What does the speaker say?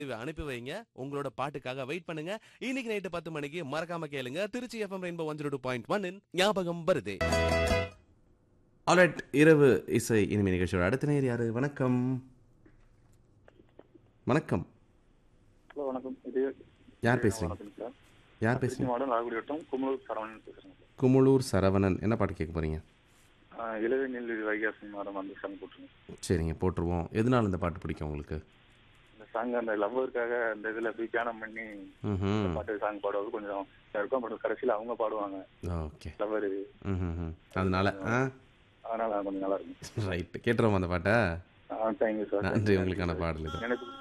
இவ அனுப்பி வைங்க உங்களோட பாட்டுக்காக வெயிட் பண்ணுங்க இன்னைக்கு நைட்டு பத்து மணிக்கு மறக்காம கேளுங்க Tiruchi FM rainbow one zero two point one ஞாபகம் வருதே ஆல்ரைட் இரவு இசை இனிமே நிகழ்ச்சியோட அடுத்த நேர் யாரு வணக்கம் வணக்கம் ஹலோ வணக்கம் இது யார் பேசுறீங்க வணக்கம் சார் யார் திருச்சி பேசுறீங்க மாவட்டம் லால்குடி வட்டம் குமலூர் சரவணன் பேசுறேன் சார் குமுளூர் சரவணன் என்ன பாட்டு கேட்க போறீங்க ஆஹ் இளவே நெல் வைகாசி மாதம் அந்த சாங் போட்டுருங்க சரிங்க போட்டுருவோம் எதனால இந்த பாட்டு பிடிக்கும் உங்களுக்கு இந்த சாங் அந்த லவ்வருக்காக அந்த இதுல போய் தியானம் பண்ணி ம் இந்த பாட்டு சாங் பாடுவது கொஞ்சம் இருக்கும் பட் கடைசியில் அவங்க பாடுவாங்க ஓகே லவ்வர் ம் அதனால ஆ அதனால கொஞ்சம் நல்லா இருக்கும் ரைட் கேட்டுருவோம் அந்த பாட்டை தேங்க்யூ சார் நன்றி உங்களுக்கான பாடல் இது எனக்கு